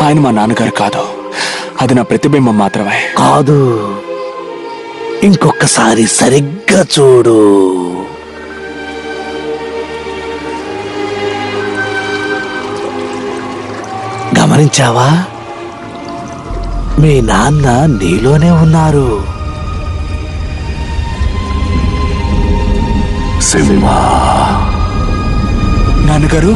ఆయన మా నాన్నగారు కాదు అది నా ప్రతిబింబం మాత్రమే కాదు ఇంకొకసారి సరిగ్గా చూడు గమనించావా మీ నాన్న నీలోనే ఉన్నారు సింహ నాన్నగారు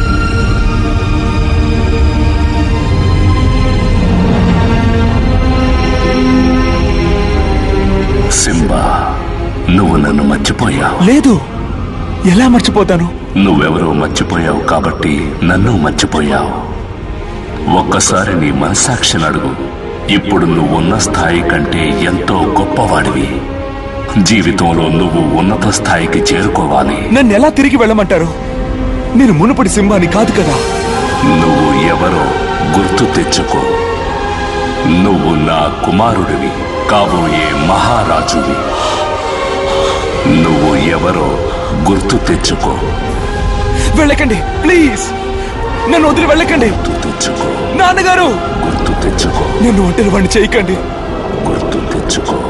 సింబా నువ్వు నన్ను మర్చిపోయావు లేదు ఎలా మర్చిపోతాను నువ్వెవరో మర్చిపోయావు కాబట్టి నన్ను మర్చిపోయావు ఒక్కసారి నీ మనసాక్షిని అడుగు ఇప్పుడు నువ్వున్న స్థాయి కంటే ఎంతో గొప్పవాడివి జీవితంలో నువ్వు ఉన్నత స్థాయికి చేరుకోవాలి నన్ను ఎలా తిరిగి వెళ్ళమంటారు నేను మునుపటి సింహాని కాదు కదా నువ్వు ఎవరో గుర్తు తెచ్చుకో నువ్వు నా కుమారుడివి కాబోయే మహారాజువి నువ్వు ఎవరో గుర్తు తెచ్చుకో వెళ్ళకండి ప్లీజ్ నన్ను వదిలి వెళ్ళకండి గుర్తు తెచ్చుకో నాన్నగారు గుర్తు తెచ్చుకో నన్ను ఒంటరి వాడిని చేయకండి గుర్తు తెచ్చుకో